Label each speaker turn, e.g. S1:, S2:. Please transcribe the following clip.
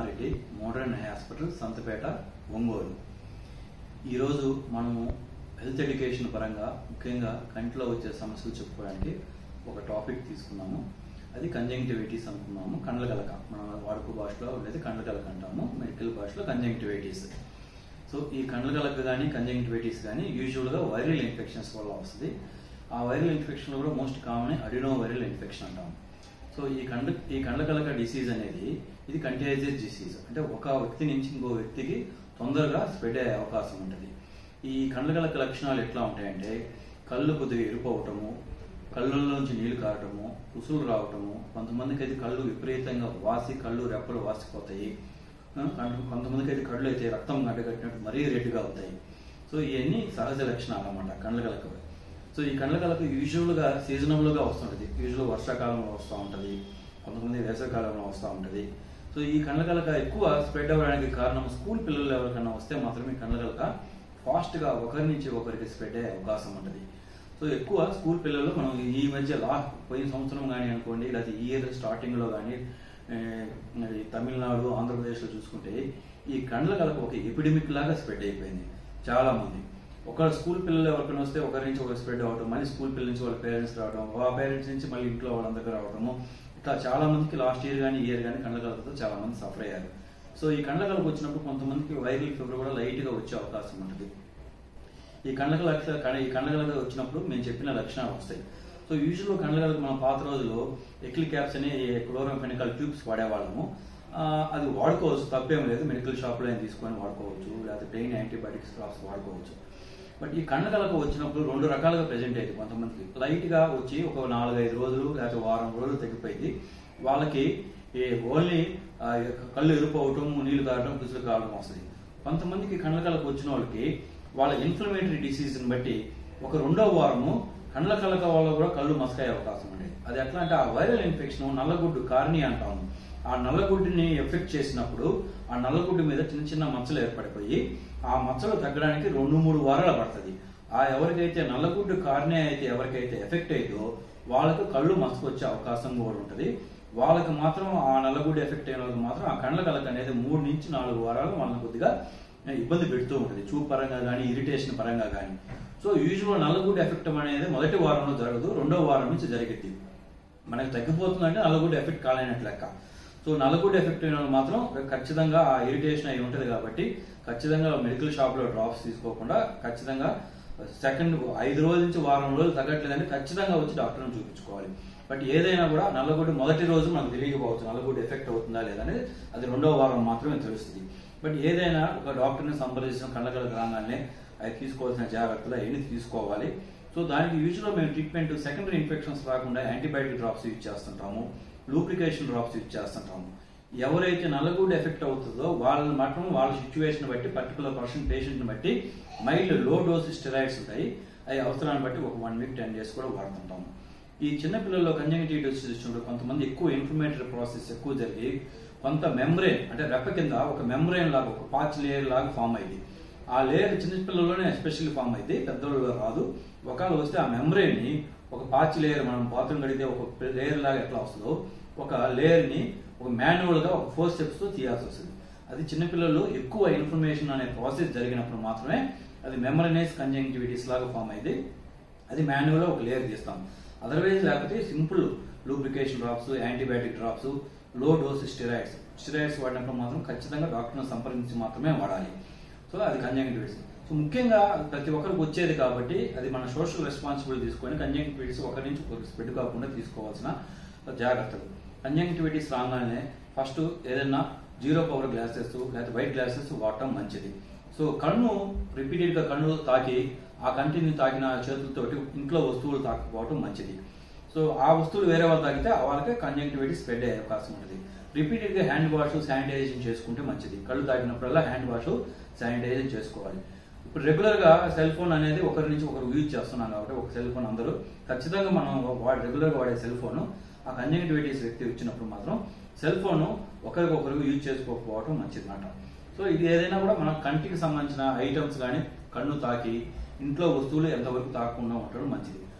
S1: speciality modern eye hospital Santhapeta Ongole ఈరోజు మనము health education పరంగా ముఖ్యంగా కంటిలో వచ్చే సమస్యలు చెప్పుకోవడానికి ఒక టాపిక్ తీసుకున్నాము అది కంజంక్టివిటీస్ అనుకున్నాము కండ్లగలక మన వాడుక భాషలో ఉండేది కండ్లగలక అంటాము మెడికల్ భాషలో కంజంక్టివిటీస్ సో ఈ కండ్లగలక కానీ కంజంక్టివిటీస్ కానీ యూజువల్గా వైరల్ ఇన్ఫెక్షన్స్ వల్ల వస్తుంది ఆ వైరల్ ఇన్ఫెక్షన్లో కూడా most common adeno viral infection అంటాం సో ఈ కండ ఈ కండ్లకలక డిసీజ్ అనేది ఇది కంటేజియస్ డిసీజ్ అంటే ఒక వ్యక్తి నుంచి ఇంకో వ్యక్తికి తొందరగా స్ప్రెడ్ అయ్యే అవకాశం ఉంటుంది ఈ కండ్లకలక లక్షణాలు ఎట్లా ఉంటాయంటే కళ్ళు కొద్దిగా ఎరుపు అవటము కళ్ళల్లోంచి నీళ్లు కారటము కుసులు రావటము కొంతమందికి అయితే కళ్ళు విపరీతంగా వాసి కళ్ళు రెప్పలు వాసిపోతాయి ఆ, కొంత- కొంతమందికి అయితే కళ్ళు అయితే రక్తం గడ్డగట్టినట్టు మరీ రెడ్గా అవుతాయి సో ఇవన్నీ సహజ లక్షణాలు అన్నమాట కండ్లకలక సో ఈ కండ్లకలకు యూజువల్గా సీజనబుల్గా వస్తుంటుంది యూజువల్ వర్షాకాలంలో వస్తూ ఉంటుంది కొంతమంది వేసవికాలంలో వస్తూ ఉంటుంది సో ఈ కండ్లకలక ఎక్కువ స్ప్రెడ్ అవ్వడానికి కారణం స్కూల్ పిల్లలు ఎవరికైనా వస్తే మాత్రమే కండ్లకలక ఫాస్ట్గా ఒకరి నుంచి ఒకరికి స్ప్రెడ్ అయ్యే అవకాశం ఉంటుంది సో ఎక్కువ స్కూల్ పిల్లలు మనం ఈ మధ్య లాస్ట్ పోయిన సంవత్సరం కానీ అనుకోండి లేకపోతే ఈ ఇయర్ స్టార్టింగ్లో కానీ మరి తమిళనాడు ఆంధ్రప్రదేశ్లో చూసుకుంటే ఈ కండ్ల కలక ఒక ఎపిడమిక్ లాగా స్ప్రెడ్ అయిపోయింది చాలా మంది ఒక స్కూల్ పిల్లలు ఎవరికైనా వస్తే ఒకరి నుంచి ఒకరు స్ప్రెడ్ అవ్వడం మళ్ళీ స్కూల్ పిల్లల నుంచి వాళ్ళ పేరెంట్స్ రావడం ఆ పేరెంట్స్ నుంచి మళ్ళీ ఇంట్లో వాళ్ళందరికీ రావడము ఇట్లా చాలా మందికి లాస్ట్ ఇయర్ కానీ ఇయర్ కానీ కండ్ల కలకతో చాలా మంది సఫర్ అయ్యారు సో ఈ కండ్ల కలక వచ్చినప్పుడు కొంతమందికి వైరల్ ఫీవర్ కూడా లైట్గా వచ్చే అవకాశం ఉంటుంది ఈ కండ్లక లక్ష ఈ కండ్లకలక వచ్చినప్పుడు మేము చెప్పిన లక్షణాలు వస్తాయి సో యూజువల్గా కండ్లకలక మన పాత రోజుల్లో ఎక్లి క్యాప్స్ అని క్లోరోఫెనికల్ ట్యూబ్స్ వాడేవాళ్ళము ఆ, అది వాడుకోవచ్చు తప్పేం లేదు మెడికల్ షాప్లో అయినా తీసుకొని వాడుకోవచ్చు లేకపోతే పెయిన్ యాంటీబయాటిక్స్ డ్రాప్స్ వాడుకోవచ్చు బట్ ఈ కండ్లకలక వచ్చినప్పుడు రెండు రకాలుగా ప్రెజెంట్ అయ్యింది కొంతమందికి లైట్గా వచ్చి ఒక నాలుగైదు రోజులు లేకపోతే వారం రోజులు తగ్గిపోయింది వాళ్ళకి ఈ ఓన్లీ ఆ, కళ్ళు ఎరుపు అవటం నీళ్లు కారడం కుసులు కావడం వస్తుంది కొంతమందికి కండ్లకలకు వచ్చిన వాళ్ళకి వాళ్ళ ఇన్ఫ్లమేటరీ డిసీజ్ని బట్టి ఒక రెండో వారము కండ్ల కలక వల్ల కూడా కళ్ళు మసకయ్యే అవకాశం ఉండేది అది ఎట్లా అంటే ఆ వైరల్ ఇన్ఫెక్షన్ నల్లగుడ్డు కార్ని అంటాము ఆ నల్లగుడ్డుని ఎఫెక్ట్ చేసినప్పుడు ఆ నల్లగుడ్డు మీద చిన్న చిన్న మచ్చలు ఏర్పడిపోయి ఆ మచ్చలు తగ్గడానికి రెండు మూడు వారాలు పడుతుంది ఆ ఎవరికైతే నల్లగుడ్డు కార్నే అయితే ఎవరికైతే ఎఫెక్ట్ అయిందో వాళ్ళకు కళ్ళు మసకొచ్చే అవకాశం కూడా ఉంటుంది వాళ్ళకి మాత్రం ఆ నల్లగుడ్డు ఎఫెక్ట్ అయిన వాళ్ళకి మాత్రం ఆ కండ్ల కలక అనేది మూడు నుంచి నాలుగు వారాలు వాళ్ళని కొద్దిగా ఇబ్బంది పెడుతూ ఉంటుంది చూపు పరంగా కానీ ఇరిటేషన్ పరంగా కానీ సో యూజువల్ నల్లగుడ్డు ఎఫెక్ట్ అనేది మొదటి వారంలో జరగదు రెండో వారం నుంచి జరిగిద్ది మనకి తగ్గిపోతుందంటే నల్లగుడ్డు ఎఫెక్ట్ కాలేనట్లు లెక్క సో నల్లగుడ్డు ఎఫెక్ట్ అయిన వాళ్ళు మాత్రం ఖచ్చితంగా ఆ ఇరిటేషన్ అయి ఉంటుంది కాబట్టి ఖచ్చితంగా మెడికల్ షాప్లో డ్రాప్స్ తీసుకోకుండా ఖచ్చితంగా సెకండ్ ఐదు రోజుల నుంచి వారం రోజులు తగ్గట్లేదంటే ఖచ్చితంగా వచ్చి డాక్టర్ని చూపించుకోవాలి బట్ ఏదైనా కూడా నల్లగుడ్డు మొదటి రోజు మనకు తెలియకపోవచ్చు నల్లగుడ్డు ఎఫెక్ట్ అవుతుందా లేదా అనేది అది రెండో వారం మాత్రమే తెలుస్తుంది బట్ ఏదైనా ఒక డాక్టర్ని సంప్రదించిన కళ్ళగలకు రాగానే అది తీసుకోవాల్సిన జాగ్రత్తలు అవన్నీ తీసుకోవాలి సో దానికి యూజువల్గా మేము ట్రీట్మెంట్ సెకండరీ ఇన్ఫెక్షన్స్ రాకుండా యాంటీబయాటిక్ డ్రాప్స్ యూజ్ చేస్తుంటాము లూప్రికేషన్ డ్రాప్స్ యూజ్ చేస్తుంటాము ఎవరైతే నల్లగూడ ఎఫెక్ట్ అవుతుందో వాళ్ళని మాత్రం వాళ్ళ సిచ్యువేషన్ బట్టి పర్టికులర్ పర్సన్ పేషెంట్ని బట్టి మైల్డ్ లో డోస్ స్టెరాయిడ్స్ ఉంటాయి అవి అవసరాన్ని బట్టి ఒక వన్ వీక్ టెన్ డేస్ కూడా వాడుతుంటాము ఈ చిన్నపిల్లల్లో కంజంగిటివిటీస్ చూసినప్పుడు కొంతమంది ఎక్కువ ఇన్ఫ్లమేటరీ ప్రాసెస్ ఎక్కువ జరిగి కొంత మెమ్బ్రెయిన్ అంటే రెప్ప కింద ఒక మెమ్బ్రెయిన్ లాగా ఒక పాచ్ లేయర్ లాగా ఫామ్ అయింది ఆ లేయర్ చిన్నపిల్లల్లోనే ఎస్పెషల్లీ ఫామ్ అయింది పెద్దోళ్ళు రాదు ఒకవేళ వస్తే ఆ మెమ్బ్రెయిన్ ని ఒక పాచ్ లేయర్ మనం బాత్రూమ్ కడిగితే ఒక లేయర్ లాగా ఎట్లా వస్తుందో ఒక లేయర్ ని ఒక మాన్యువల్ గా ఒక ఫోర్ స్టెప్స్ తో తీయాల్సి వస్తుంది అది చిన్నపిల్లలు ఎక్కువ ఇన్ఫర్మేషన్ అనే ప్రాసెస్ జరిగినప్పుడు మాత్రమే అది మెమరనైజ్ కంజంక్టివిటీస్ లాగా ఫామ్ అయింది అది మాన్యువల్ ఒక లేయర్ తీస్తాం అదర్వైజ్ లేకపోతే simple lubrication drops antibiotic drops low dose steroids steroids వాడినప్పుడు మాత్రం ఖచ్చితంగా డాక్టర్ని సంప్రదించి మాత్రమే వాడాలి సో అది కంజంక్టివిటీస్ సో ముఖ్యంగా ప్రతి ఒక్కరికి వచ్చేది కాబట్టి అది మన సోషల్ రెస్పాన్సిబిలిటీ తీసుకొని కంజంక్టివిటీస్ ఒకరి నుంచి ఒకరికి స్ప్రెడ్ కాకుండా తీసుకోవాల్సిన జాగ్రత్తలు కంజంక్టివిటీస్ రాగానే ఫస్ట్ ఏదైనా జీరో పవర్ గ్లాసెస్ లేకపోతే వైట్ గ్లాసెస్ వాడటం మంచిది సో కన్ను రిపీటెడ్ గా కన్ను తాకి ఆ కంటిని తాకిన చేతులతోటి ఇంట్లో వస్తువులు తాకపోవటం మంచిది సో ఆ వస్తువులు వేరే వాళ్ళు తాకితే వాళ్ళకి కంజంక్టివిటీ స్ప్రెడ్ అయ్యే అవకాశం ఉంటుంది రిపీటెడ్ గా హ్యాండ్ వాష్ శానిటైజేషన్ చేసుకుంటే మంచిది కళ్ళు తాకినప్పుడల్లా హ్యాండ్ వాష్ శానిటైజేషన్ చేసుకోవాలి ఇప్పుడు రెగ్యులర్ గా సెల్ ఫోన్ అనేది ఒకరి నుంచి ఒకరు యూజ్ చేస్తున్నాం కాబట్టి ఒక సెల్ ఫోన్ అందరూ ఖచ్చితంగా మనం వాడి రెగ్యులర్ గా వాడే సెల్ ఫోన్ ఆ కంజంక్టివిటీస్ వ్యక్తి వచ్చినప్పుడు మాత్రం సెల్ ఫోన్ ఒకరికొకరు యూజ్ చేసుకోకపోవడం మంచిది అన్నమాట సో ఇది ఏదైనా కూడా మన కంటికి సంబంధించిన ఐటమ్స్ కానీ కన్ను తాకి ఇంట్లో వస్తువులు ఎంతవరకు తాకకుండా ఉండడం మంచిది